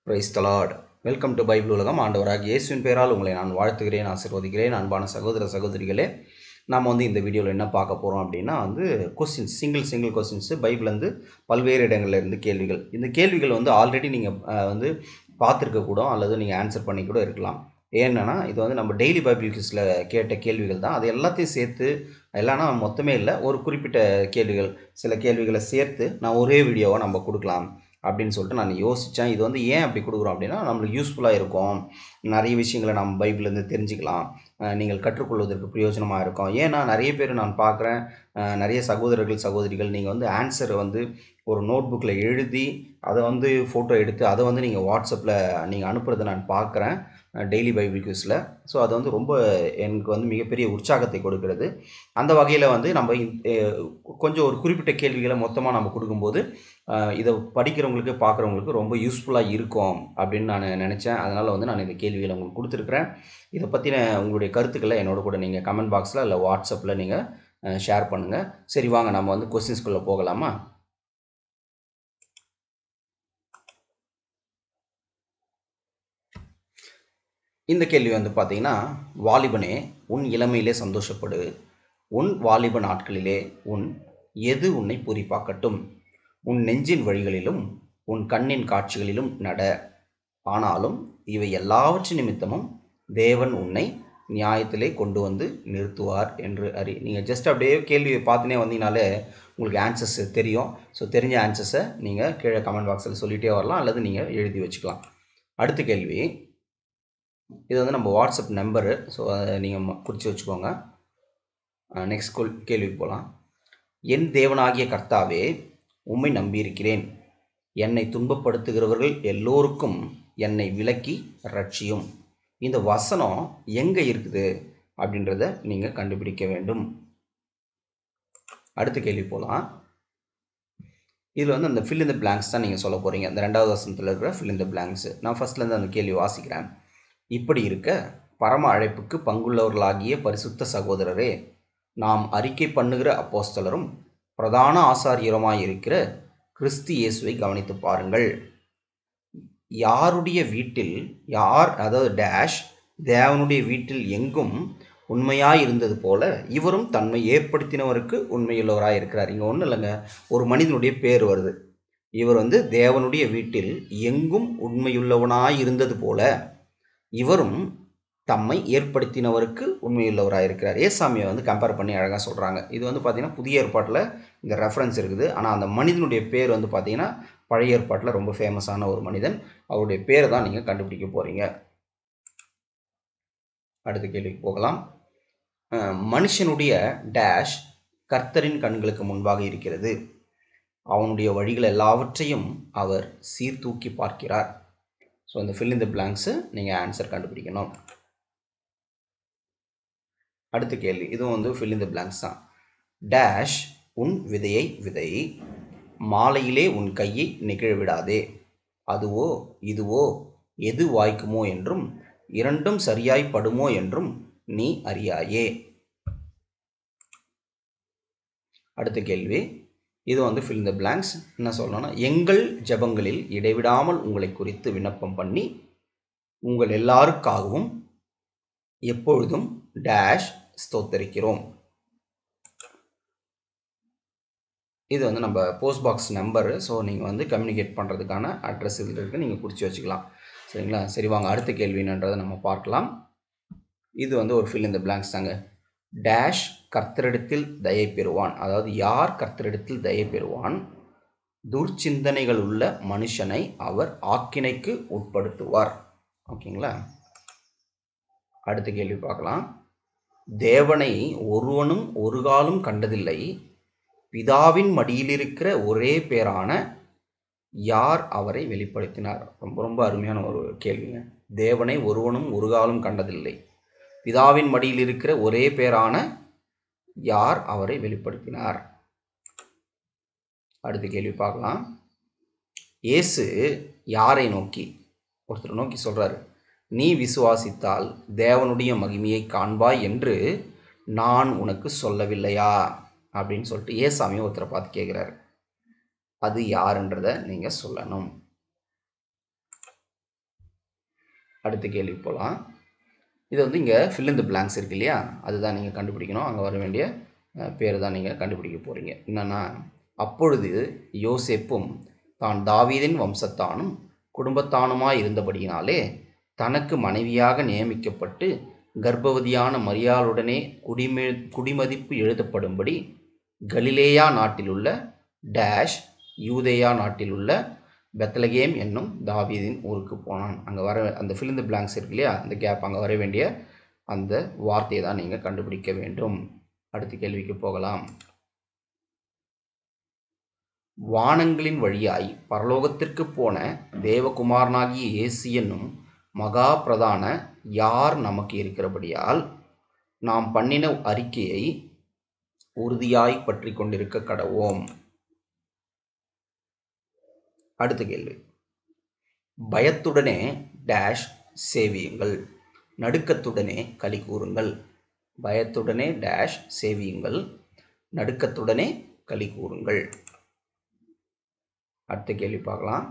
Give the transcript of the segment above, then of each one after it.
Price the Lord welcome to Bible உலகம் ஆண்டவராக இயேசுவின் பெயரால் உங்களை நான் வாழ்த்துகிறேன் ஆசீர்வதிக்கிறேன் அன்பான சகோதர சகோதரிகளே நாம் வந்து இந்த வீடியோவில் என்ன பார்க்க போகிறோம் அப்படின்னா வந்து கொஸ்டின்ஸ் சிங்கிள் சிங்கிள் கொஸ்டின்ஸு பைபிள்லேருந்து பல்வேறு இடங்கள்ல இருந்து கேள்விகள் இந்த கேள்விகள் வந்து ஆல்ரெடி நீங்கள் வந்து பார்த்துருக்க கூட அல்லது நீங்கள் ஆன்சர் பண்ணி கூட இருக்கலாம் ஏன்னா இது வந்து நம்ம டெய்லி பைபிள் கிஸில் கேட்ட கேள்விகள் தான் அது எல்லாத்தையும் சேர்த்து எல்லாம்னா மொத்தமே இல்லை ஒரு குறிப்பிட்ட கேள்விகள் சில கேள்விகளை சேர்த்து நான் ஒரே வீடியோவை நம்ம கொடுக்கலாம் அப்படின்னு சொல்லிட்டு நான் யோசித்தேன் இது வந்து ஏன் அப்படி கொடுக்குறோம் அப்படின்னா நம்மளுக்கு யூஸ்ஃபுல்லாக இருக்கும் நிறைய விஷயங்களை நம்ம பைபிள்லேருந்து தெரிஞ்சுக்கலாம் அஹ் நீங்கள் கற்றுக்கொள்வதற்கு பிரயோஜனமாக இருக்கும் ஏன்னா நிறைய பேர் நான் பார்க்குறேன் அஹ் நிறைய சகோதரர்கள் சகோதரிகள் நீங்கள் வந்து ஆன்சரை வந்து ஒரு நோட் புக்கில் எழுதி அதை வந்து ஃபோட்டோ எடுத்து அதை வந்து நீங்கள் வாட்ஸ்அப்பில் நீங்கள் அனுப்புறதை நான் பார்க்குறேன் டெய்லி பைபிள் கியூஸில் ஸோ அது வந்து ரொம்ப எனக்கு வந்து மிகப்பெரிய உற்சாகத்தை கொடுக்கிறது அந்த வகையில் வந்து நம்ம இந்த- அஹ் கொஞ்சம் ஒரு குறிப்பிட்ட கேள்விகளை மொத்தமாக நம்ம கொடுக்கும்போது அஹ் இதை படிக்கிறவங்களுக்கு பார்க்குறவங்களுக்கு ரொம்ப யூஸ்ஃபுல்லாக இருக்கும் அப்படின்னு நான் நினச்சேன் அதனால் வந்து நான் இந்த கேள்விகளை உங்களுக்கு கொடுத்துருக்குறேன் இதை பற்றின உங்களுடைய கருத்துக்களை என்னோட கூட நீங்கள் கமெண்ட் பாக்ஸில் இல்லை வாட்ஸ்அப்பில் நீங்கள் ஷேர் பண்ணுங்கள் சரி வாங்க நம்ம வந்து கொஸ்டின்ஸ்குள்ளே போகலாமா இந்த கேள்வி வந்து பார்த்தீங்கன்னா வாலிபனே உன் இளமையிலே சந்தோஷப்படு உன் வாலிப நாட்களிலே உன் எது உன்னை பூரிப்பாக்கட்டும் உன் நெஞ்சின் வழிகளிலும் உன் கண்ணின் காட்சிகளிலும் நட ஆனாலும் இவை எல்லாவற்றின் நிமித்தமும் தேவன் உன்னை நியாயத்திலே கொண்டு வந்து நிறுத்துவார் என்று அறி நீங்கள் ஜஸ்ட் அப்படியே கேள்வியை பார்த்துனே வந்தீங்கனாலே உங்களுக்கு ஆன்சர்ஸ் தெரியும் ஸோ தெரிஞ்ச ஆன்சர்ஸை நீங்கள் கீழே கமெண்ட் பாக்ஸில் சொல்லிகிட்டே வரலாம் அல்லது நீங்கள் எழுதி வச்சுக்கலாம் அடுத்த கேள்வி இது வந்து நம்ம வாட்ஸ்அப் நம்பரு ஸோ அதை நீங்கள் குறித்து வச்சுக்கோங்க நெக்ஸ்ட் கேள்விக்கு போகலாம் என் தேவனாகிய கர்த்தாவே உம்மை நம்பியிருக்கிறேன் என்னை துன்பப்படுத்துகிறவர்கள் எல்லோருக்கும் என்னை விலக்கி ரட்சியும் இந்த வசனம் எங்கே இருக்குது அப்படின்றத நீங்கள் கண்டுபிடிக்க வேண்டும் அடுத்த கேள்வி போகலாம் இதில் வந்து அந்த ஃபில் இந்த பிளாங்க்ஸ் தான் நீங்கள் சொல்ல போகிறீங்க அந்த ரெண்டாவது வசனத்தில் இருக்கிற ஃபில் இந்த பிளாங்க்ஸ் நான் ஃபர்ஸ்ட்லேருந்து அந்த கேள்வி வாசிக்கிறேன் இப்படி இருக்க பரம அழைப்புக்கு பங்குள்ளவர்களாகிய பரிசுத்த சகோதரரே நாம் அறிக்கை பண்ணுகிற அப்போஸ்தலரும் பிரதான ஆசாரியருமாய் இருக்கிற கிறிஸ்து இயேசுவை கவனித்து பாருங்கள் யாருடைய வீட்டில் யார் அதாவது டேஷ் தேவனுடைய வீட்டில் எங்கும் உண்மையாய் இருந்தது போல இவரும் தன்மை ஏற்படுத்தினவருக்கு உண்மையுள்ளவராய் இருக்கிறார் இங்கே ஒன்றும் இல்லைங்க ஒரு மனிதனுடைய பேர் வருது இவர் வந்து தேவனுடைய வீட்டில் எங்கும் உண்மையுள்ளவனாய் இருந்தது போல இவரும் தம்மை ஏற்படுத்தினவருக்கு உண்மையுள்ளவராக இருக்கிறார் ஏசாமியை வந்து கம்பேர் பண்ணி அழகாக சொல்கிறாங்க இது வந்து பார்த்திங்கன்னா புதிய ஏற்பாட்டில் இந்த ரெஃபரன்ஸ் இருக்குது ஆனால் அந்த மனிதனுடைய பேர் வந்து பார்த்திங்கன்னா பழைய ஏற்பாட்டில் ரொம்ப ஃபேமஸான ஒரு மனிதன் அவருடைய பேரை தான் நீங்கள் கண்டுபிடிக்க போகிறீங்க அடுத்த கேள்விக்கு போகலாம் அஹ், மனுஷனுடைய டேஷ் கர்த்தரின் கண்களுக்கு முன்பாக இருக்கிறது அவனுடைய வழிகள் எல்லாவற்றையும் அவர் சீர்தூக்கி பார்க்கிறார் ஸோ இந்த ஃபில் இந்த பிளாங்க்ஸு நீங்கள் ஆன்சர் கண்டுபிடிக்கணும் அடுத்த கேள்வி இதுவும் வந்து ஃபில் இந்த பிளாங்க்ஸ் தான் டேஷ் உன் விதையை விதை மாலையிலே உன் கையை நெகிழ விடாதே அதுவோ இதுவோ எது வாய்க்குமோ என்றும் இரண்டும் சரியாய் படுமோ என்றும் நீ அறியாயே அடுத்த கேள்வி இது வந்து ஃபில் இந்த பிளாங்க்ஸ் என்ன சொல்லணும்னா எங்கள் ஜெபங்களில் இடைவிடாமல் உங்களை குறித்து விண்ணப்பம் பண்ணி உங்கள் எல்லாருக்காகவும் எப்பொழுதும் டேஷ் ஸ்தோத்தரிக்கிறோம் இது வந்து நம்ம போஸ்ட் பாக்ஸ் நம்பரு ஸோ நீங்கள் வந்து கம்யூனிகேட் பண்ணுறதுக்கான அட்ரஸ் இதில் இருக்குது நீங்கள் குறித்து வச்சுக்கலாம் சரிங்களா சரி வாங்க அடுத்த கேள்வி என்னன்றதை நம்ம பார்க்கலாம் இது வந்து ஒரு ஃபில் இந்த பிளாங்க்ஸ் தாங்க டேஷ் கர்த்தரிடத்தில் தயை பெறுவான் அதாவது யார் கர்த்தரிடத்தில் தயை பெறுவான் துர்ச்சிந்தனைகள் உள்ள மனுஷனை அவர் ஆக்கினைக்கு உட்படுத்துவார் ஓகேங்களா அடுத்த கேள்வி பார்க்கலாம் தேவனை ஒருவனும் ஒரு காலும் கண்டதில்லை பிதாவின் மடியில் இருக்கிற ஒரே பேரான யார் அவரை வெளிப்படுத்தினார் ரொம்ப ரொம்ப அருமையான ஒரு கேள்விங்க தேவனை ஒருவனும் ஒரு காலும் கண்டதில்லை பிதாவின் மடியில் இருக்கிற ஒரே பேரான யார் அவரை வெளிப்படுத்தினார் அடுத்த கேள்வி பார்க்கலாம் இயேசு யாரை நோக்கி ஒருத்தர் நோக்கி சொல்றாரு நீ விசுவாசித்தால் தேவனுடைய மகிமையை காண்பாய் என்று நான் உனக்கு சொல்லவில்லையா அப்படின்னு சொல்லிட்டு ஏசாமி ஒருத்தரை பார்த்து கேட்குறாரு அது யாருன்றதை நீங்கள் சொல்லணும் அடுத்த கேள்வி போகலாம் இது வந்து இங்கே fill in the blanks இருக்கு இல்லையா அதுதான் நீங்கள் கண்டுபிடிக்கணும் அங்கே வர வேண்டிய அஹ், பேர் தான் நீங்கள் கண்டுபிடிக்க போகிறீங்க என்னன்னா அப்பொழுது யோசேப்பும் தான் தாவீதின் வம்சத்தானும் குடும்பத்தானுமாய் இருந்தபடியினாலே தனக்கு மனைவியாக நியமிக்கப்பட்டு கர்ப்பவதியான மரியாளுடனே குடிமே குடிமதிப்பு எழுதப்படும்படி கலிலேயா நாட்டிலுள்ள டேஷ் யூதேயா நாட்டிலுள்ள பெத்லகேம் என்னும் தாவீதின் ஊருக்கு போனான் அங்கே வர அந்த ஃபிலிந்த பிளாங்க்ஸ் இருக்கு இல்லையா அந்த கேப் அங்கே வர வேண்டிய அந்த வார்த்தையை தான் நீங்கள் கண்டுபிடிக்க வேண்டும் அடுத்த கேள்விக்கு போகலாம் வானங்களின் வழியாய் பரலோகத்திற்கு போன தேவகுமாரனாகிய இயேசு என்னும் மகா பிரதான யார் நமக்கு இருக்கிறபடியால் நாம் பண்ணின அறிக்கையை உறுதியாய் பற்றி கொண்டிருக்க கடவோம் அடுத்த கேள்வி பயத்துடனே டேஷ் சேவியுங்கள் நடுக்கத்துடனே களி கூறுங்கள் பயத்துடனே டேஷ் சேவியுங்கள் நடுக்கத்துடனே களி கூறுங்கள் அடுத்த கேள்வி பார்க்கலாம்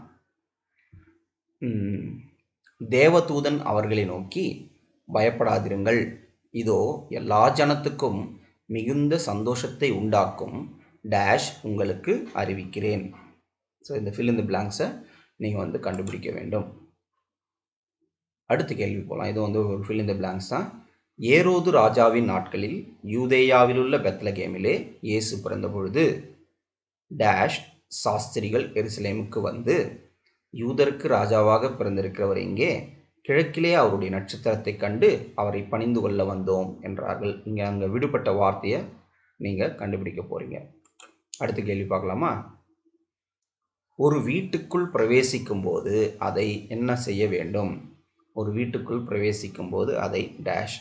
ம், தேவதூதன் அவர்களை நோக்கி பயப்படாதிருங்கள் இதோ எல்லா ஜனத்துக்கும் மிகுந்த சந்தோஷத்தை உண்டாக்கும் டேஷ் உங்களுக்கு அறிவிக்கிறேன் ஸோ இந்த fill in the blanks-அ நீங்கள் வந்து கண்டுபிடிக்க வேண்டும் அடுத்த கேள்வி போகலாம் இது வந்து ஒரு fill in the blanks தான் ஏரோது ராஜாவின் நாட்களில் யூதேயாவிலுள்ள பெத்லகேமிலே இயேசு பிறந்த பொழுது டேஷ் சாஸ்திரிகள் எருசலேமுக்கு வந்து யூதருக்கு ராஜாவாக பிறந்திருக்கிறவர் எங்கே கிழக்கிலே அவருடைய நட்சத்திரத்தைக் கண்டு அவரை பணிந்து கொள்ள வந்தோம் என்றார்கள் இங்கே அங்கே விடுபட்ட வார்த்தையை நீங்கள் கண்டுபிடிக்க போகிறீங்க அடுத்த கேள்வி பார்க்கலாமா ஒரு வீட்டுக்குள் பிரவேசிக்கும் போது அதை என்ன செய்ய வேண்டும் ஒரு வீட்டுக்குள் பிரவேசிக்கும் போது அதை டேஷ்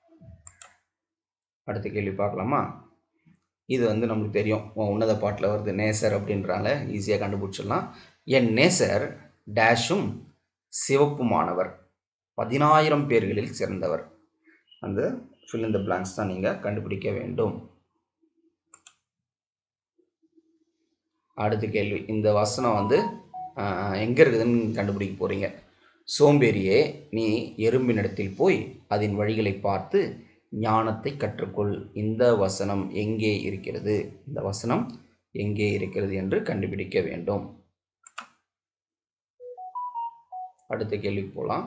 அடுத்த கேள்வி பார்க்கலாமா இது வந்து நமக்கு தெரியும் உன் உன்னத பாட்டில் வருது நேசர் அப்படின்றாங்க ஈஸியாக கண்டுபிடிச்சிடலாம் என் நேசர் டேஷும் சிவப்புமானவர் பதினாயிரம் பேர்களில் சிறந்தவர் அந்த fill in the blanks தான் நீங்கள் கண்டுபிடிக்க வேண்டும் அடுத்த கேள்வி இந்த வசனம் வந்து எங்கே இருக்குதுன்னு கண்டுபிடிக்க போகிறீங்க சோம்பேறியே நீ எறும்பினிடத்தில் போய் அதன் வழிகளை பார்த்து ஞானத்தை கற்றுக்கொள் இந்த வசனம் எங்கே இருக்கிறது இந்த வசனம் எங்கே இருக்கிறது என்று கண்டுபிடிக்க வேண்டும் அடுத்த கேள்விக்கு போகலாம்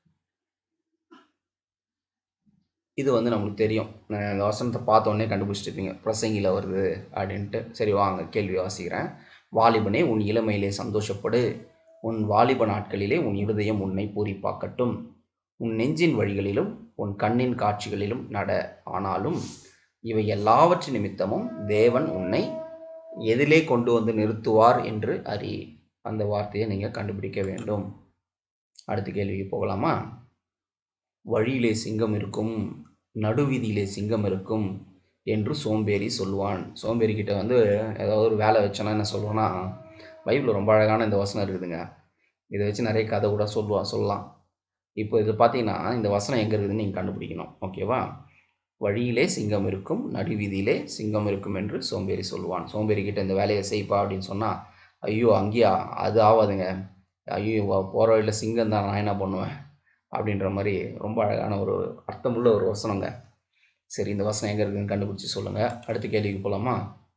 இது வந்து நம்மளுக்கு தெரியும் நான் இந்த வசனத்தை பார்த்த உடனே கண்டுபிடிச்சிருப்பீங்க பிரசங்கியில் வருது அப்படின்ட்டு சரி வாங்க கேள்வி வாசிக்கிறேன் வாலிபனே உன் இளமையிலே சந்தோஷப்படு உன் வாலிப நாட்களிலே உன் இருதயம் உன்னை பூரிப்பாக்கட்டும் உன் நெஞ்சின் வழிகளிலும் உன் கண்ணின் காட்சிகளிலும் நட ஆனாலும் இவை எல்லாவற்றின் நிமித்தமும் தேவன் உன்னை எதிலே கொண்டு வந்து நிறுத்துவார் என்று அறி அந்த வார்த்தையை நீங்கள் கண்டுபிடிக்க வேண்டும் அடுத்த கேள்விக்கு போகலாமா வழியிலே சிங்கம் இருக்கும் நடுவீதியிலே சிங்கம் இருக்கும் என்று சோம்பேறி சொல்லுவான் சோம்பேறி கிட்ட வந்து ஏதாவது ஒரு வேலை வச்சோன்னா என்ன சொல்லுவான்னா பைபிளில் ரொம்ப அழகான இந்த வசனம் இருக்குதுங்க இதை வச்சு நிறைய கதை கூட சொல்லுவா சொல்லலாம் இப்போ இது பார்த்தீங்கன்னா இந்த வசனம் எங்கே இருக்குதுன்னு நீங்கள் கண்டுபிடிக்கணும் ஓகேவா வழியிலே சிங்கம் இருக்கும் நடுவீதியிலே சிங்கம் இருக்கும் என்று சோம்பேறி சொல்லுவான் சோம்பேறி கிட்ட இந்த வேலையை செய்ப்பா அப்படின்னு சொன்னால் ஐயோ அங்கேயா அது ஆகாதுங்க ஐயோ போகிற வழியில் சிங்கம் தான் நான் என்ன பண்ணுவேன் அப்படின்ற மாதிரி ரொம்ப அழகான ஒரு அர்த்தமுள்ள ஒரு வசனங்க சரி இந்த வசனம் எங்கே இருக்குதுன்னு கண்டுபிடிச்சி சொல்லுங்கள் அடுத்த கேள்விக்கு போகலாமா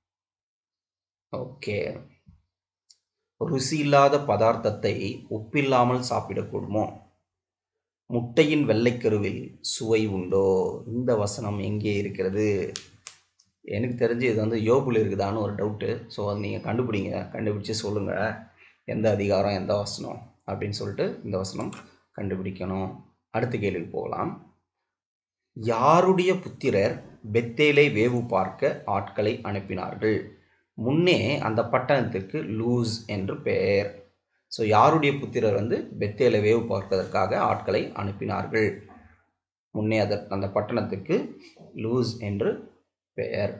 ஓகே ருசி இல்லாத பதார்த்தத்தை உப்பில்லாமல் சாப்பிடக்கூடுமோ முட்டையின் வெள்ளைக்கருவில் சுவை உண்டோ இந்த வசனம் எங்கே இருக்கிறது எனக்கு தெரிஞ்சு இது வந்து யோபுல இருக்குதான்னு ஒரு டவுட்டு ஸோ அது நீங்கள் கண்டுபிடிங்க கண்டுபிடிச்சி சொல்லுங்கள் எந்த அதிகாரம் எந்த வசனம் அப்படின்னு சொல்லிட்டு இந்த வசனம் கண்டுபிடிக்கணும் அடுத்த கேள்விக்கு போகலாம் யாருடைய புத்திரர் பெத்தேலை வேவு பார்க்க ஆட்களை அனுப்பினார்கள் முன்னே அந்த பட்டணத்திற்கு லூஸ் என்று பெயர் ஸோ யாருடைய புத்திரர் வந்து பெத்தேலை வேவு பார்ப்பதற்காக ஆட்களை அனுப்பினார்கள் முன்னே அத அந்த பட்டணத்துக்கு லூஸ் என்று பெயர்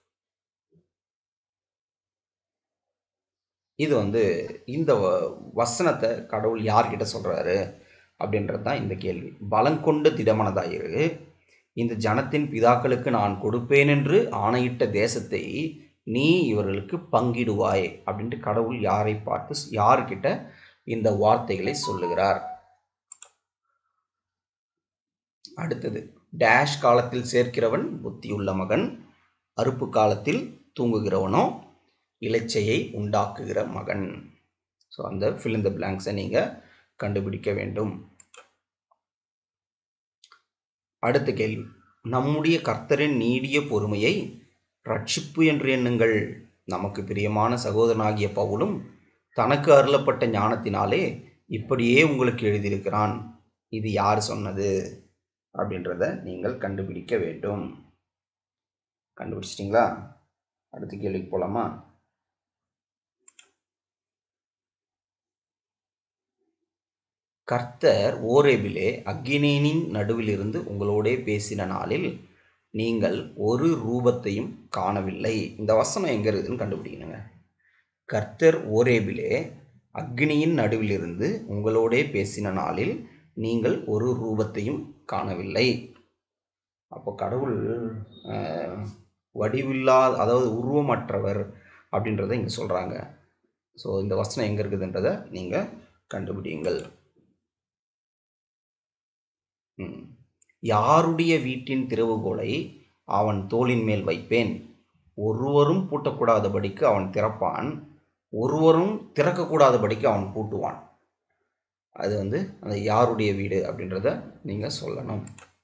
இது வந்து இந்த வ- வசனத்தை கடவுள் யார்கிட்ட சொல்கிறாரு அப்படின்றது தான் இந்த கேள்வி பலங்கொண்டு திடமனதாயிரு இந்த ஜனத்தின் பிதாக்களுக்கு நான் கொடுப்பேன் என்று ஆணையிட்ட தேசத்தை நீ இவர்களுக்கு பங்கிடுவாய் அப்படின்ட்டு கடவுள் யாரை பார்த்து யார்கிட்ட இந்த வார்த்தைகளை சொல்லுகிறார் அடுத்தது டேஷ் காலத்தில் சேர்க்கிறவன் புத்தியுள்ள மகன் அறுப்பு காலத்தில் தூங்குகிறவனோ இலச்சையை உண்டாக்குகிற மகன் ஸோ அந்த ஃபில் இந்த பிளாங்க்ஸை நீங்கள் கண்டுபிடிக்க வேண்டும் அடுத்த கேள்வி நம்முடைய கர்த்தரின் நீடிய பொறுமையை ரட்சிப்பு என்று எண்ணுங்கள் நமக்கு பிரியமான சகோதரனாகிய பவுலும் தனக்கு அருளப்பட்ட ஞானத்தினாலே இப்படியே உங்களுக்கு எழுதியிருக்கிறான் இது யார் சொன்னது அப்படின்றத நீங்கள் கண்டுபிடிக்க வேண்டும் கண்டுபிடிச்சிட்டிங்களா அடுத்த கேள்விக்கு போகலாமா கர்த்தர் ஓரேபிலே அக்கினேனின் நடுவிலிருந்து உங்களோடே பேசின நாளில் நீங்கள் ஒரு ரூபத்தையும் காணவில்லை இந்த வசனம் எங்கே இருக்குதுன்னு கண்டுபிடிக்கணுங்க கர்த்தர் ஓரேபிலே அக்னியின் நடுவிலிருந்து உங்களோடே பேசின நாளில் நீங்கள் ஒரு ரூபத்தையும் காணவில்லை அப்போ கடவுள் அஹ், வடிவில்லாத அதாவது உருவமற்றவர் அப்படின்றத இங்கே சொல்கிறாங்க ஸோ இந்த வசனம் எங்கே இருக்குதுன்றதை நீங்கள் கண்டுபிடியுங்கள் ம். யாருடைய வீட்டின் திறவுகோலை அவன் தோளின் மேல் வைப்பேன் ஒருவரும் பூட்டக்கூடாதபடிக்கு அவன் திறப்பான் ஒருவரும் திறக்கக்கூடாதபடிக்கு அவன் பூட்டுவான் அது வந்து அந்த யாருடைய வீடு அப்படின்றத நீங்கள் சொல்லணும்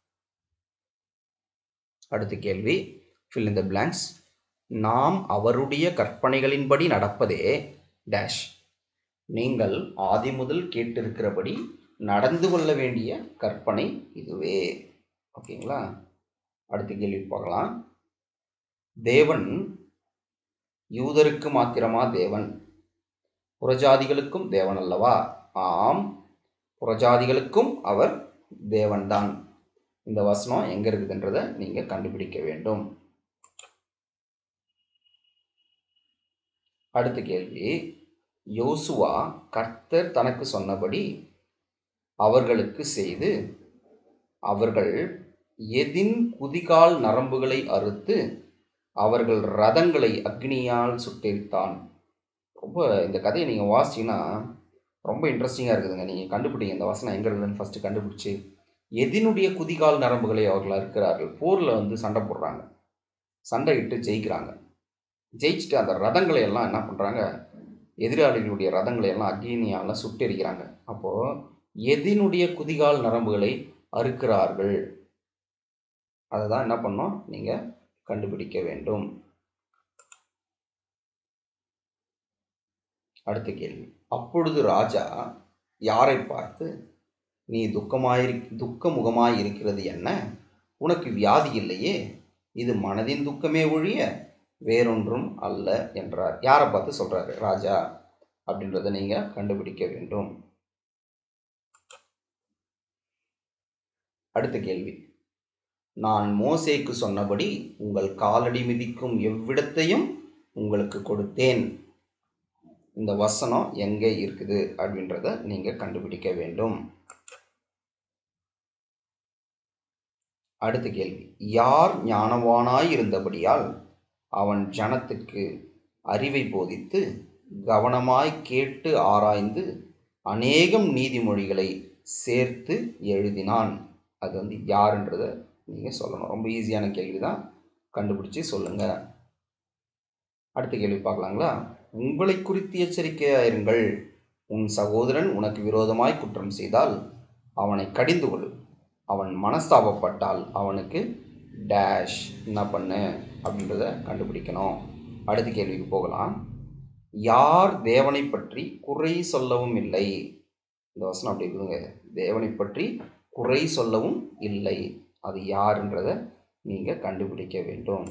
அடுத்த கேள்வி fill in the blanks நாம் அவருடைய கற்பனைகளின்படி நடப்பதே டேஷ் நீங்கள் ஆதி முதல் கேட்டிருக்கிறபடி நடந்து கொள்ள வேண்டிய கற்பனை இதுவே ஓகேங்களா அடுத்த கேள்வி பார்க்கலாம் தேவன் யூதருக்கு மாத்திரமா தேவன் புறஜாதிகளுக்கும் தேவன் அல்லவா ஆம் புறஜாதிகளுக்கும் அவர் தேவன்தான் இந்த வசனம் எங்க இருக்குதுன்றதை நீங்க கண்டுபிடிக்க வேண்டும் அடுத்த கேள்வி யோசுவா கர்த்தர் தனக்கு சொன்னபடி அவர்களுக்கு செய்து அவர்கள் எதின் குதிகால் நரம்புகளை அறுத்து அவர்கள் ரதங்களை அக்னியால் சுட்டெரித்தான் ரொம்ப இந்த கதையை நீங்கள் வாசிச்சீங்கன்னா ரொம்ப இன்ட்ரெஸ்டிங்காக இருக்குதுங்க நீங்கள் கண்டுபிடிங்க இந்த வசனம் எங்கே இருக்குதுன்னு ஃபஸ்ட்டு கண்டுபிடிச்சி எதினுடைய குதிகால் நரம்புகளை அவர்கள் அறுக்கிறார்கள் போரில் வந்து சண்டை போடுறாங்க சண்டை இட்டு ஜெயிக்கிறாங்க ஜெயிச்சுட்டு அந்த ரதங்களை எல்லாம் என்ன பண்ணுறாங்க எதிராளிகளுடைய ரதங்களை எல்லாம் அக்னியால் சுட்டெரிக்கிறாங்க அப்போது எதினுடைய குதிகால் நரம்புகளை அறுக்கிறார்கள் அதை தான் என்ன பண்ணோம் நீங்கள் கண்டுபிடிக்க வேண்டும் அடுத்த கேள்வி அப்பொழுது ராஜா யாரை பார்த்து நீ துக்கமாயிரு துக்க முகமாய் இருக்கிறது என்ன உனக்கு வியாதி இல்லையே இது மனதின் துக்கமே ஒழிய வேறொன்றும் அல்ல என்றார் யாரை பார்த்து சொல்றாரு ராஜா அப்படின்றத நீங்க கண்டுபிடிக்க வேண்டும் அடுத்த கேள்வி நான் மோசேக்கு சொன்னபடி உங்கள் காலடி மிதிக்கும் எவ்விடத்தையும் உங்களுக்கு கொடுத்தேன் இந்த வசனம் எங்கே இருக்குது அப்படின்றத நீங்க கண்டுபிடிக்க வேண்டும் அடுத்த கேள்வி யார் ஞானவானாய் இருந்தபடியால் அவன் ஜனத்துக்கு அறிவை போதித்து கவனமாய் கேட்டு ஆராய்ந்து அநேகம் நீதிமொழிகளை சேர்த்து எழுதினான் அது வந்து யாருன்றத நீங்கள் சொல்லணும் ரொம்ப ஈஸியான கேள்வி தான் கண்டுபிடிச்சி சொல்லுங்க அடுத்த கேள்வி பார்க்கலாங்களா உங்களை குறித்து எச்சரிக்கையாயிருங்கள் உன் சகோதரன் உனக்கு விரோதமாய் குற்றம் செய்தால் அவனை கடிந்து கொள் அவன் மனஸ்தாபப்பட்டால் அவனுக்கு டேஷ் என்ன பண்ணு அப்படின்றத கண்டுபிடிக்கணும் அடுத்த கேள்விக்கு போகலாம் யார் தேவனை பற்றி குறை சொல்லவும் இல்லை இந்த வசனம் அப்படி இருக்குதுங்க தேவனை பற்றி குறை சொல்லவும் இல்லை அது யாருன்றத நீங்கள் கண்டுபிடிக்க வேண்டும்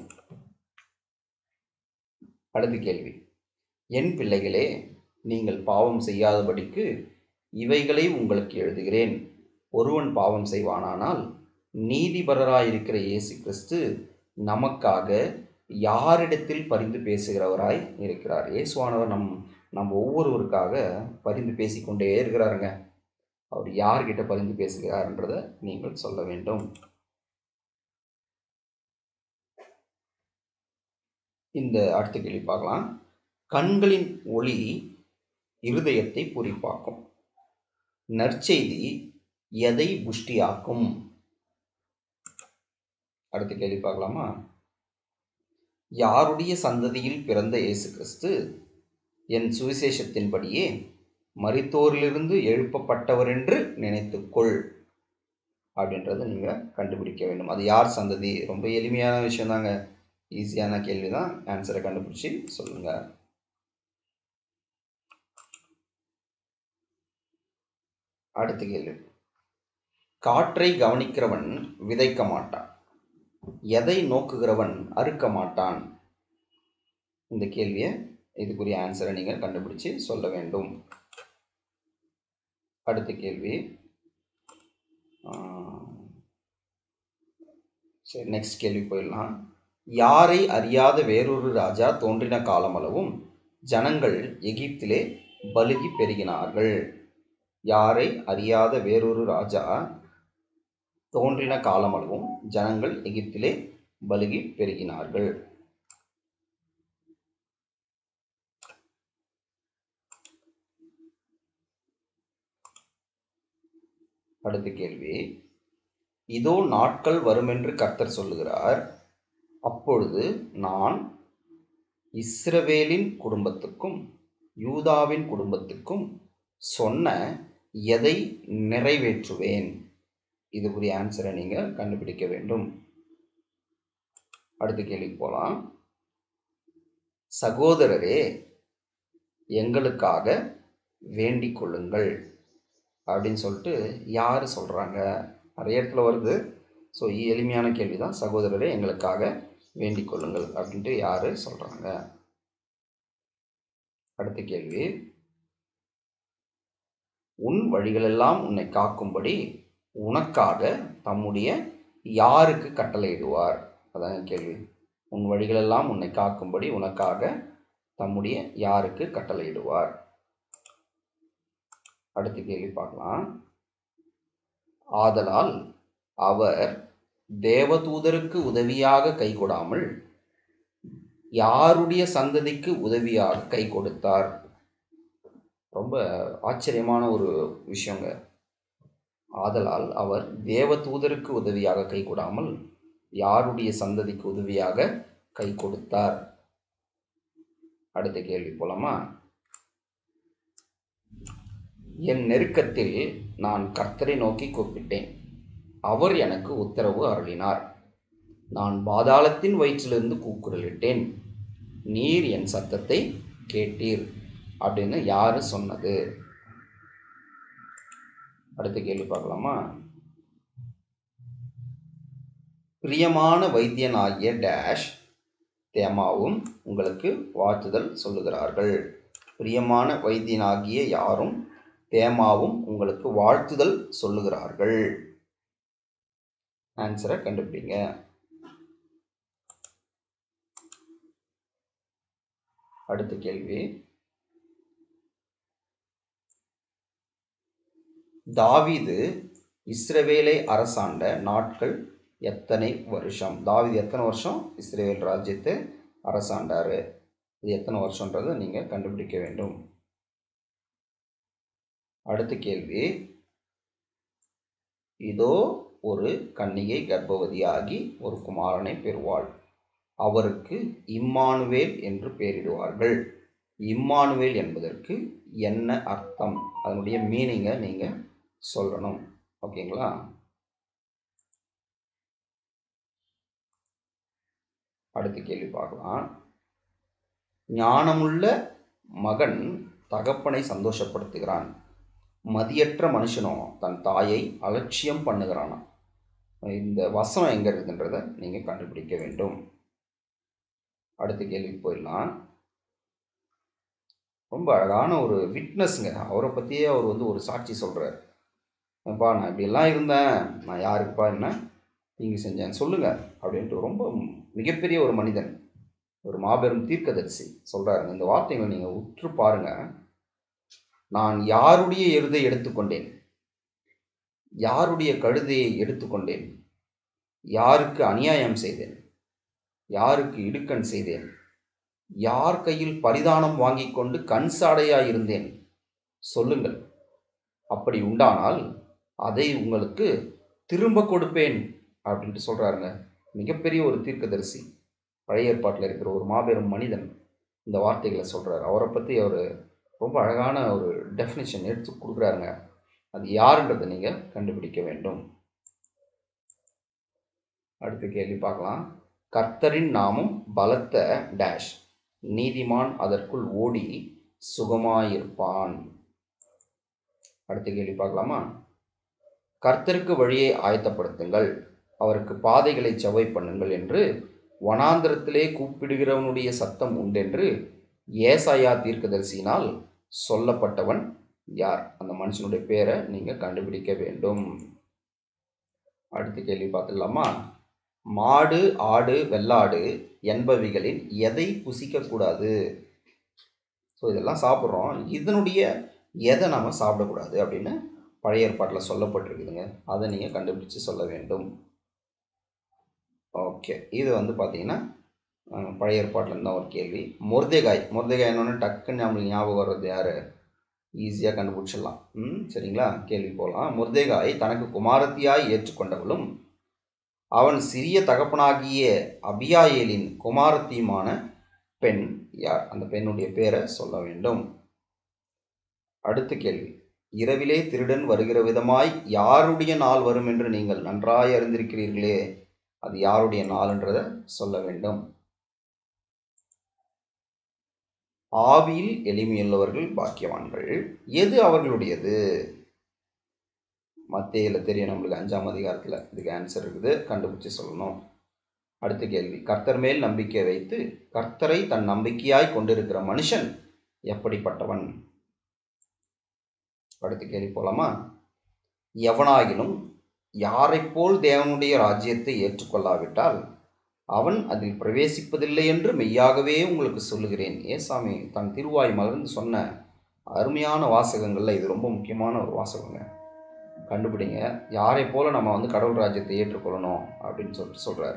அடுத்த கேள்வி என் பிள்ளைகளே நீங்கள் பாவம் செய்யாதபடிக்கு இவைகளை உங்களுக்கு எழுதுகிறேன் ஒருவன் பாவம் செய்வானானால் நீதிபரராயிருக்கிற இயேசு கிறிஸ்து நமக்காக யாரிடத்தில் பரிந்து பேசுகிறவராய் இருக்கிறார் இயேசுவானவர் நம் நம்ம ஒவ்வொருவருக்காக பரிந்து பேசிக்கொண்டே இருக்கிறாருங்க அவர் யார்கிட்ட பரிந்து பேசுகிறார்ன்றதை நீங்கள் சொல்ல வேண்டும் இந்த அடுத்த கேள்வி பார்க்கலாம் கண்களின் ஒளி இருதயத்தை பூரிப்பாக்கும் நற்செய்தி எதை புஷ்டியாக்கும் அடுத்த கேள்வி பார்க்கலாமா யாருடைய சந்ததியில் பிறந்த இயேசு கிறிஸ்து என் சுவிசேஷத்தின்படியே மரித்தோரிலிருந்து எழுப்பப்பட்டவர் என்று நினைத்துக்கொள் அப்படின்றத நீங்கள் கண்டுபிடிக்க வேண்டும் அது யார் சந்ததி ரொம்ப எளிமையான விஷயம் தாங்க ஈஸியான கேள்வி தான் ஆன்சரை கண்டுபிடிச்சி சொல்லுங்கள் அடுத்த கேள்வி காற்றை கவனிக்கிறவன் விதைக்க மாட்டான் எதை நோக்குகிறவன் அறுக்க மாட்டான் இந்த கேள்வியை இதுக்குரிய ஆன்சரை நீங்கள் கண்டுபிடிச்சு சொல்ல வேண்டும் அடுத்த கேள்வி சரி நெக்ஸ்ட் கேள்வி போயிடலாம் யாரை அறியாத வேறொரு ராஜா தோன்றின காலமளவும் ஜனங்கள் எகிப்திலே பலுகி பெருகினார்கள் யாரை அறியாத வேறொரு ராஜா தோன்றின காலமளவும் ஜனங்கள் எகிப்திலே பலுகி பெருகினார்கள் அடுத்த கேள்வி இதோ நாட்கள் வருமென்று கர்த்தர் சொல்லுகிறார் அப்பொழுது நான் இஸ்ரவேலின் குடும்பத்துக்கும் யூதாவின் குடும்பத்துக்கும் சொன்ன எதை நிறைவேற்றுவேன் இதுக்குரிய ஆன்சரை நீங்கள் கண்டுபிடிக்க வேண்டும் அடுத்த கேள்விக்கு போகலாம் சகோதரரே எங்களுக்காக வேண்டிக் கொள்ளுங்கள் அப்படின்னு சொல்லிட்டு யார் சொல்கிறாங்க நிறைய இடத்துல வருது ஸோ எளிமையான கேள்வி தான் சகோதரரே எங்களுக்காக வேண்டிக் கொள்ளுங்கள் அப்படின்ட்டு யார் சொல்கிறாங்க அடுத்த கேள்வி உன் வழிகளெல்லாம் உன்னை காக்கும்படி உனக்காக தம்முடைய யாருக்கு கட்டளையிடுவார் அதான் கேள்வி உன் வழிகளெல்லாம் உன்னை காக்கும்படி உனக்காக தம்முடைய யாருக்கு கட்டளையிடுவார் அடுத்த கேள்வி பார்க்கலாம் ஆதலால் அவர் தேவதூதருக்கு உதவியாக கை கொடாமல் யாருடைய சந்ததிக்கு உதவியாக கை கொடுத்தார் ரொம்ப ஆச்சரியமான ஒரு விஷயங்க ஆதலால் அவர் தேவதூதருக்கு உதவியாக கை கொடாமல் யாருடைய சந்ததிக்கு உதவியாக கை கொடுத்தார் அடுத்த கேள்வி போலாமா என் நெருக்கத்தில் நான் கர்த்தரை நோக்கி கூப்பிட்டேன் அவர் எனக்கு உத்தரவு அருளினார் நான் பாதாளத்தின் வயிற்றிலிருந்து கூக்குரலிட்டேன் நீர் என் சத்தத்தை கேட்டீர் அப்படின்னு யாரு சொன்னது அடுத்த கேள்வி பார்க்கலாமா பிரியமான வைத்தியன் ஆகிய டேஷ் தேமாவும் உங்களுக்கு வாழ்த்துதல் சொல்லுகிறார்கள் பிரியமான வைத்தியனாகிய யாரும் தேமாவும் உங்களுக்கு வாழ்த்துதல் சொல்லுகிறார்கள் ஆன்சரை கண்டுபிடிங்க அடுத்த கேள்வி தாவீது இஸ்ரவேலை அரசாண்ட நாட்கள் எத்தனை வருஷம் தாவீது எத்தனை வருஷம் இஸ்ரேல் ராஜ்யத்தை அரசாண்டாரு இது எத்தனை வருஷன்றதை நீங்கள் கண்டுபிடிக்க வேண்டும் அடுத்த கேள்வி இதோ ஒரு கன்னிகை கர்ப்பவதியாகி ஒரு குமாரனை பெறுவாள் அவருக்கு இம்மானுவேல் என்று பெயரிடுவார்கள் இம்மானுவேல் என்பதற்கு என்ன அர்த்தம் அதனுடைய மீனிங்கை நீங்கள் சொல்லணும் ஓகேங்களா அடுத்த கேள்வி பார்க்கலாம் ஞானமுள்ள மகன் தகப்பனை சந்தோஷப்படுத்துகிறான் மதியற்ற மனுஷனோ தன் தாயை அலட்சியம் பண்ணுகிறானா இந்த வசனம் எங்கே இருக்குதுன்றதை நீங்கள் கண்டுபிடிக்க வேண்டும் அடுத்த கேள்விக்கு போயிடலாம் ரொம்ப அழகான ஒரு விட்னஸ்ங்க அவரை பற்றியே அவர் வந்து ஒரு சாட்சி சொல்கிறார் அப்பா நான் இப்படியெல்லாம் இருந்தேன் நான் யாருக்குப்பா என்ன தீங்கு செஞ்சேன் சொல்லுங்கள் அப்படின்ட்டு ரொம்ப மிகப்பெரிய ஒரு மனிதன் ஒரு மாபெரும் தீர்க்கதரிசி சொல்கிறாருங்க இந்த வார்த்தைகளை நீங்கள் உற்று பாருங்கள் நான் யாருடைய எருதை எடுத்துக்கொண்டேன் யாருடைய கழுதையை எடுத்துக்கொண்டேன் யாருக்கு அநியாயம் செய்தேன் யாருக்கு இடுக்கண் செய்தேன் யார் கையில் பரிதானம் வாங்கி கொண்டு கண் சாடையாய் இருந்தேன் சொல்லுங்கள் அப்படி உண்டானால் அதை உங்களுக்கு திரும்ப கொடுப்பேன் அப்படின்ட்டு சொல்கிறாருங்க மிகப்பெரிய ஒரு தீர்க்கதரிசி பழைய ஏற்பாட்டில் இருக்கிற ஒரு மாபெரும் மனிதன் இந்த வார்த்தைகளை சொல்கிறார் அவரை பற்றி அவர் ரொம்ப அழகான ஒரு டெஃபினிஷன் எடுத்து கொடுக்குறாருங்க அது யாருன்றதை நீங்கள் கண்டுபிடிக்க வேண்டும் அடுத்த கேள்வி பார்க்கலாம் கர்த்தரின் நாமம் பலத்த டேஷ் நீதிமான் அதற்குள் ஓடி சுகமாயிருப்பான் அடுத்த கேள்வி பார்க்கலாமா கர்த்தருக்கு வழியை ஆயத்தப்படுத்துங்கள் அவருக்கு பாதைகளை செவ்வை பண்ணுங்கள் என்று வனாந்திரத்திலே கூப்பிடுகிறவனுடைய சத்தம் உண்டென்று ஏசாயா தீர்க்கதரிசியினால் சொல்லப்பட்டவன் யார் அந்த மனுஷனுடைய பேரை நீங்கள் கண்டுபிடிக்க வேண்டும் அடுத்த கேள்வி பார்த்துடலாமா மாடு ஆடு வெள்ளாடு என்பவைகளில் எதை புசிக்கக்கூடாது ஸோ இதெல்லாம் சாப்பிட்றோம் இதனுடைய எதை நாம் சாப்பிடக்கூடாது அப்படின்னு பழைய ஏற்பாட்டில் சொல்லப்பட்டிருக்குதுங்க அதை நீங்கள் கண்டுபிடிச்சு சொல்ல வேண்டும் ஓகே இது வந்து பார்த்தீங்கன்னா அஹ், பழைய ஏற்பாட்டில் இருந்தால் ஒரு கேள்வி முர்தேகாய் முர்தேகாய் என்னொன்று டக்குன்னு நம்மளுக்கு ஞாபகம் வர்றது யார் ஈஸியாக கண்டுபிடிச்சிடலாம் ம் சரிங்களா கேள்வி போகலாம் முர்தேகாய் தனக்கு குமாரத்தியாய் ஏற்றுக்கொண்டவளும் அவன் சிறிய தகப்பனாகிய அபியாயேலின் குமாரத்தியுமான பெண் யார் அந்த பெண்ணுடைய பேரை சொல்ல வேண்டும் அடுத்த கேள்வி இரவிலே திருடன் வருகிற விதமாய் யாருடைய நாள் வரும் என்று நீங்கள் நன்றாய் அறிந்திருக்கிறீர்களே அது யாருடைய நாள்ன்றதை சொல்ல வேண்டும் ஆவியில் எளிமையுள்ளவர்கள் பாக்கியவான்கள் எது அவர்களுடையது மத்தியில் தெரியும் நம்மளுக்கு அஞ்சாம் அதிகாரத்தில் இதுக்கு ஆன்சர் இருக்குது கண்டுபிடிச்சு சொல்லணும் அடுத்த கேள்வி கர்த்தர் மேல் நம்பிக்கை வைத்து கர்த்தரை தன் நம்பிக்கையாய் கொண்டிருக்கிற மனுஷன் எப்படிப்பட்டவன் அடுத்த கேள்வி போலாமா எவனாகிலும் யாரைப் போல் தேவனுடைய ராஜ்யத்தை ஏற்றுக்கொள்ளாவிட்டால் அவன் அதில் பிரவேசிப்பதில்லை என்று மெய்யாகவே உங்களுக்கு சொல்லுகிறேன் ஏசாமி தன் திருவாய் மலர்ந்து சொன்ன அருமையான வாசகங்களில் இது ரொம்ப முக்கியமான ஒரு வாசகங்க கண்டுபிடிங்க யாரை போல நம்ம வந்து கடவுள் ராஜ்யத்தை ஏற்றுக்கொள்ளணும் அப்படின்னு சொல்லிட்டு சொல்றாரு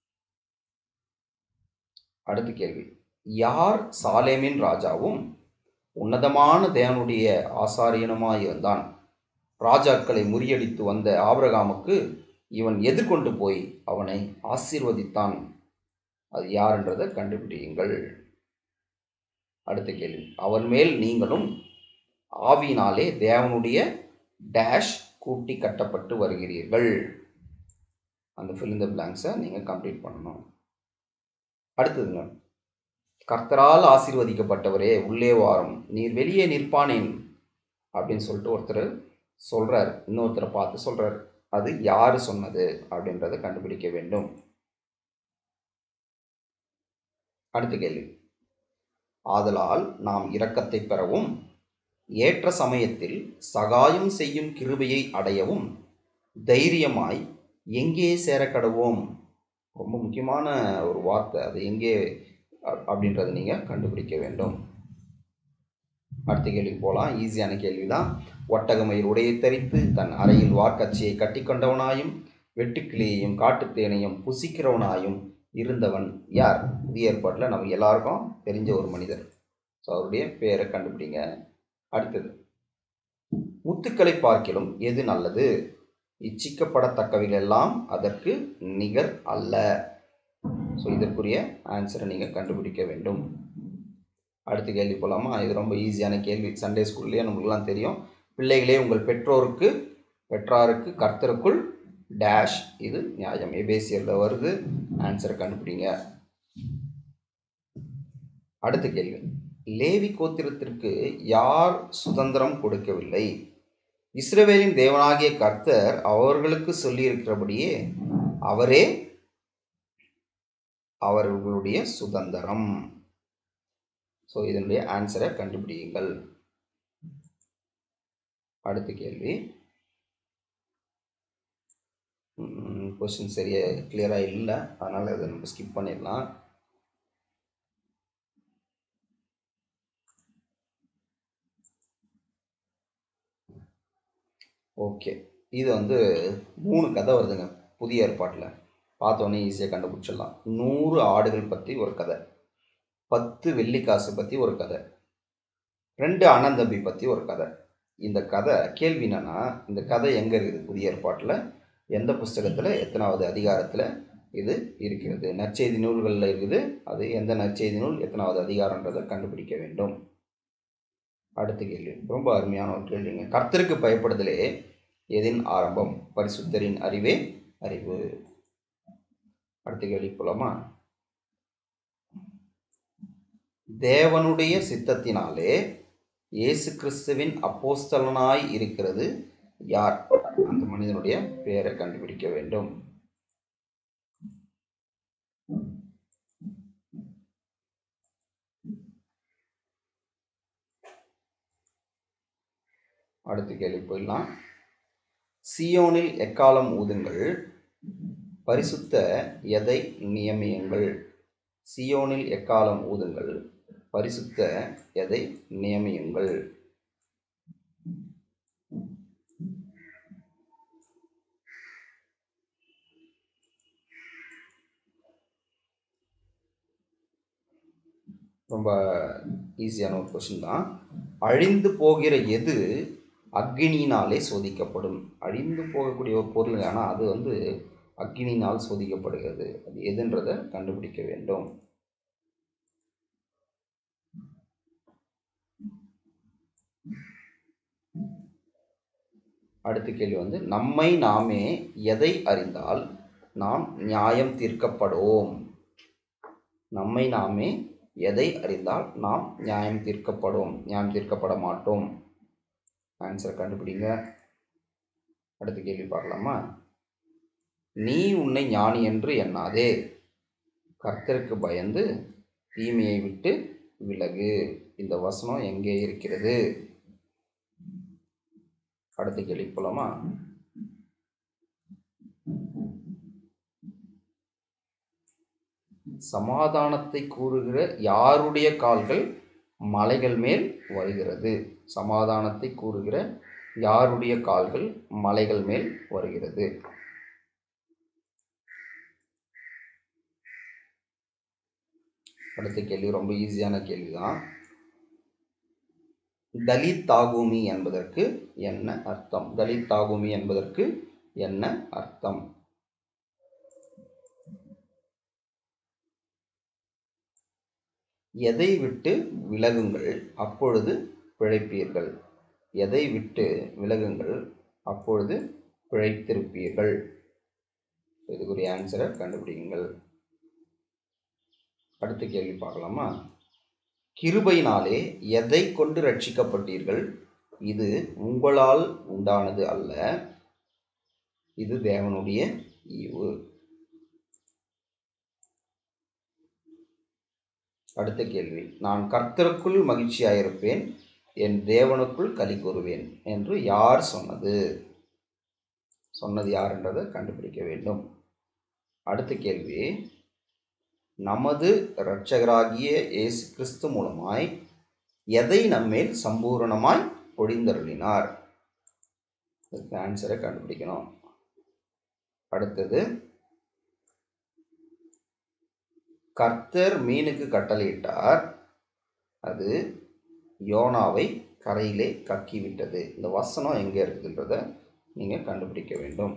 அடுத்த கேள்வி யார் சாலேமின் ராஜாவும் உன்னதமான தேவனுடைய ஆசாரியனுமாய் இருந்தான் ராஜாக்களை முறியடித்து வந்த ஆபிரகாமுக்கு இவன் எதிர்கொண்டு போய் அவனை ஆசீர்வதித்தான் அது யாருன்றதை கண்டுபிடியுங்கள் அடுத்த கேள்வி அவன் மேல் நீங்களும் ஆவியினாலே தேவனுடைய டேஷ் கூட்டி கட்டப்பட்டு வருகிறீர்கள் அந்த fill in the blanks-அ நீங்கள் கம்ப்ளீட் பண்ணணும் அடுத்ததுங்க கர்த்தரால் ஆசீர்வதிக்கப்பட்டவரே உள்ளே வாரும் நீர் வெளியே நிற்பானேன் அப்படின்னு சொல்லிட்டு ஒருத்தர் சொல்றார் இன்னொருத்தரை பார்த்து சொல்றார் அது யாரு சொன்னது அப்படின்றத கண்டுபிடிக்க வேண்டும் அடுத்த கேள்வி ஆதலால் நாம் இரக்கத்தை பெறவும் ஏற்ற சமயத்தில் சகாயம் செய்யும் கிருபையை அடையவும் தைரியமாய் எங்கே சேரக்கடவோம் ரொம்ப முக்கியமான ஒரு வார்த்தை அது எங்கே அ- அப்படின்றத நீங்கள் கண்டுபிடிக்க வேண்டும் அடுத்த கேள்வி போகலாம் ஈஸியான கேள்வி தான் ஒட்டகமயில் உடையை தரித்து தன் அறையில் வார்க்கச்சியை கட்டிக்கொண்டவனாயும் வெட்டுக்கிளியையும் காட்டுத்தேனையும் புசிக்கிறவனாயும் இருந்தவன் யார் புதிய ஏற்பாட்டில் நம்ம எல்லாருக்கும் தெரிஞ்ச ஒரு மனிதர் ஸோ அவருடைய பேரை கண்டுபிடிங்க அடுத்தது முத்துக்களை பார்க்கிலும் எது நல்லது இச்சிக்கப்படத்தக்கவைகள் எல்லாம் அதற்கு நிகர் அல்ல ஸோ இதற்குரிய ஆன்சரை நீங்கள் கண்டுபிடிக்க வேண்டும் அடுத்த கேள்வி போலாமா இது ரொம்ப ஈஸியான கேள்வி சண்டே ஸ்கூல்லேயே நம்மளுக்குலாம் தெரியும் பிள்ளைகளே உங்கள் பெற்றோருக்கு பெற்றாருக்கு கர்த்தருக்குள் டேஷ் இது நியாயம் எபேசியரில் வருது ஆன்சரை கண்டுபிடிங்க அடுத்த கேள்வி லேவி கோத்திரத்திற்கு யார் சுதந்திரம் கொடுக்கவில்லை இஸ்ரவேலின் தேவனாகிய கர்த்தர் அவர்களுக்கு சொல்லியிருக்கிறபடியே அவரே அவர்களுடைய சுதந்திரம் ஸோ இதனுடைய ஆன்சரை கண்டுபிடியுங்கள் அடுத்த கேள்வி கொஸ்டின் சரியா கிளியராக இல்லை அதனால் அதை நம்ம ஸ்கிப் பண்ணிடலாம் ஓகே இது வந்து மூணு கதை வருதுங்க புதிய ஏற்பாட்டில் பார்த்தோன்னே ஈஸியாக கண்டுபிடிச்சிடலாம் நூறு ஆடுகள் பற்றி ஒரு கதை பத்து வெள்ளிக்காசு பற்றி ஒரு கதை ரெண்டு அண்ணன் தம்பி பற்றி ஒரு கதை இந்த கதை கேள்வி என்னன்னா இந்த கதை எங்கே இருக்குது புதிய ஏற்பாட்டில் எந்த புஸ்தகத்தில் எத்தனாவது அதிகாரத்தில் இது இருக்கிறது நற்செய்தி நூல்களில் இருக்குது அது எந்த நற்செய்தி நூல் எத்தனாவது அதிகாரன்றதை கண்டுபிடிக்க வேண்டும் அடுத்த கேள்வி ரொம்ப அருமையான ஒரு கேள்விங்க கர்த்தருக்கு பயப்படுதலே எதின் ஆரம்பம் பரிசுத்தரின் அறிவே அறிவு அடுத்த கேள்வி போலாமா தேவனுடைய சித்தத்தினாலே இயேசு கிறிஸ்துவின் அப்போஸ்தலனாய் இருக்கிறது யார் அந்த மனிதனுடைய பெயரை கண்டுபிடிக்க வேண்டும் அடுத்த கேள்வி போயிடலாம் சியோனில் எக்காலம் ஊதுங்கள் பரிசுத்த எதை நியமியுங்கள் சியோனில் எக்காலம் ஊதுங்கள் பரிசுத்த எதை நியமியுங்கள் ரொம்ப ஈஸியான ஒரு கொஷின் தான் அழிந்து போகிற எது அக்னியினாலே சோதிக்கப்படும் அழிந்து போகக்கூடிய ஒரு பொருள் ஆனால் அது வந்து அக்னியினால் சோதிக்கப்படுகிறது அது எதுன்றதை கண்டுபிடிக்க வேண்டும் அடுத்த கேள்வி வந்து நம்மை நாமே எதை அறிந்தால் நாம் நியாயம் தீர்க்கப்படுவோம் நம்மை நாமே எதை அறிந்தால் நாம் நியாயம் தீர்க்கப்படுவோம் நியாயம் தீர்க்கப்பட மாட்டோம் ஆன்சரை கண்டுபிடிங்க அடுத்த கேள்வி பார்க்கலாமா நீ உன்னை ஞானி என்று எண்ணாதே கர்த்தருக்கு பயந்து தீமையை விட்டு விலகு இந்த வசனம் எங்கே இருக்கிறது அடுத்த கேள்வி போலாமா சமாதானத்தை கூறுகிற யாருடைய கால்கள் மலைகள் மேல் வருகிறது சமாதானத்தை கூறுகிற யாருடைய கால்கள் மலைகள் மேல் வருகிறது அடுத்த கேள்வி ரொம்ப ஈஸியான கேள்வி தான் தலித் தாகூமி என்பதற்கு என்ன அர்த்தம் தலித் தாகூமி என்பதற்கு என்ன அர்த்தம் எதை விட்டு விலகுங்கள் அப்பொழுது பிழைப்பீர்கள் எதை விட்டு விலகுங்கள் அப்பொழுது பிழைத்திருப்பீர்கள் இதுக்குரிய ஆன்சரை கண்டுபிடிங்கள் அடுத்த கேள்வி பார்க்கலாமா கிருபையினாலே எதை கொண்டு ரட்சிக்கப்பட்டீர்கள் இது உங்களால் உண்டானது அல்ல இது தேவனுடைய ஈவு அடுத்த கேள்வி நான் கர்த்தருக்குள் மகிழ்ச்சியாயிருப்பேன் என் தேவனுக்குள் களி கூறுவேன் என்று யார் சொன்னது சொன்னது யாருன்றதை கண்டுபிடிக்க வேண்டும் அடுத்த கேள்வி நமது இரட்சகராகிய இயேசு கிறிஸ்து மூலமாய் எதை நம்மேல் சம்பூரணமாய் பொழிந்தருளினார் இதுக்கு ஆன்சரை கண்டுபிடிக்கணும் அடுத்தது கர்த்தர் மீனுக்கு கட்டளையிட்டார் அது யோனாவை கரையிலே கக்கி விட்டது இந்த வசனம் எங்கே இருக்குதுன்றத நீங்கள் கண்டுபிடிக்க வேண்டும்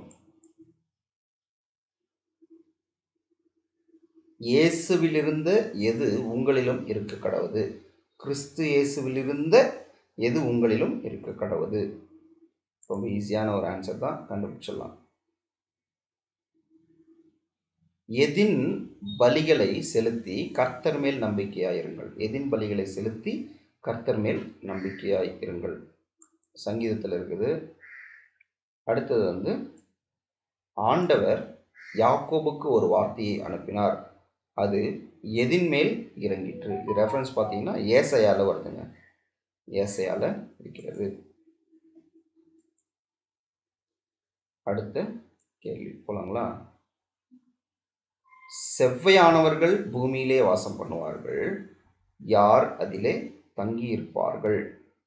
இயேசுவிலிருந்த எது உங்களிலும் இருக்க கடவுது கிறிஸ்து இயேசுவிலிருந்த எது உங்களிலும் இருக்க கடவுது ரொம்ப ஈஸியான ஒரு ஆன்சர் தான் கண்டுபிடிச்சிடலாம் எதின் பலிகளை செலுத்தி கர்த்தர் மேல் நம்பிக்கையாயிருங்கள் எதின் பலிகளை செலுத்தி கர்த்தர் மேல் நம்பிக்கையாய் இருங்கள் சங்கீதத்தில் இருக்குது அடுத்தது வந்து ஆண்டவர் யாக்கோபுக்கு ஒரு வார்த்தையை அனுப்பினார் அது எதின் மேல் இறங்கிற்று இது ரெஃபரன்ஸ் பார்த்தீங்கன்னா ஏசையால வருதுங்க ஏசையால இருக்கிறது அடுத்த கேள்வி போலாங்களா செவ்வையானவர்கள் பூமியிலே வாசம் பண்ணுவார்கள் யார் அதிலே தங்கியிருப்பார்கள்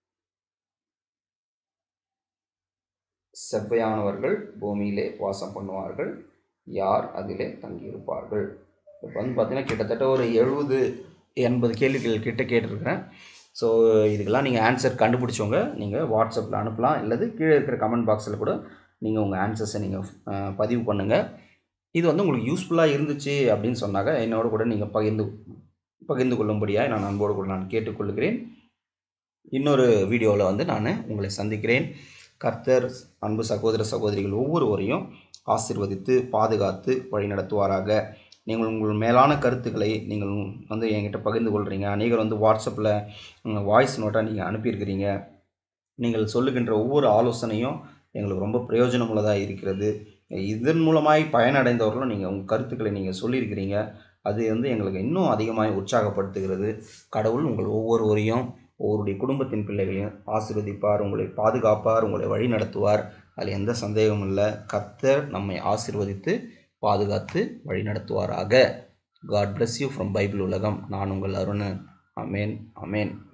செவ்வையானவர்கள் பூமியிலே வாசம் பண்ணுவார்கள் யார் அதிலே தங்கியிருப்பார்கள் இப்போ வந்து பார்த்தீங்கன்னா கிட்டத்தட்ட ஒரு எழுபது எண்பது கேள்விகள் கிட்ட கேட்டிருக்கிறேன் ஸோ இதுக்கெல்லாம் நீங்கள் ஆன்சர் கண்டுபிடிச்சவங்க நீங்கள் வாட்ஸ்அப்பில் அனுப்பலாம் இல்லது கீழே இருக்கிற கமெண்ட் பாக்ஸில் கூட நீங்கள் உங்கள் ஆன்சர்ஸை நீங்கள் பதிவு பண்ணுங்கள் இது வந்து உங்களுக்கு யூஸ்ஃபுல்லாக இருந்துச்சு அப்படின்னு சொன்னாக்க என்னோட கூட நீங்கள் பகிர்ந்து பகிர்ந்து கொள்ளும்படியாக நான் அன்போடு கூட நான் கேட்டுக்கொள்கிறேன் இன்னொரு வீடியோவில் வந்து நான் உங்களை சந்திக்கிறேன் கர்த்தர் அன்பு சகோதர சகோதரிகள் ஒவ்வொருவரையும் ஆசிர்வதித்து பாதுகாத்து வழிநடத்துவாராக நீங்கள் உங்கள் மேலான கருத்துக்களை நீங்கள் வந்து என்கிட்ட பகிர்ந்து கொள்கிறீங்க அநேகர் வந்து வாட்ஸ்அப்பில் வாய்ஸ் நோட்டாக நீங்கள் அனுப்பியிருக்கிறீங்க நீங்கள் சொல்லுகின்ற ஒவ்வொரு ஆலோசனையும் எங்களுக்கு ரொம்ப பிரயோஜனமுள்ளதாக இருக்கிறது இதன் மூலமாய் பயனடைந்தவர்களும் நீங்கள் உங்கள் கருத்துக்களை நீங்கள் சொல்லியிருக்கிறீங்க அது வந்து எங்களுக்கு இன்னும் அதிகமாக உற்சாகப்படுத்துகிறது கடவுள் உங்கள் ஒவ்வொருவரையும் ஒவ்வொருடைய குடும்பத்தின் பிள்ளைகளையும் ஆசீர்வதிப்பார் உங்களை பாதுகாப்பார் உங்களை வழி நடத்துவார் அதில் எந்த சந்தேகமும் இல்லை கர்த்தர் நம்மை ஆசீர்வதித்து பாதுகாத்து வழி நடத்துவாராக God bless you from Bible உலகம் நான் உங்கள் அருணன் அமேன் அமேன்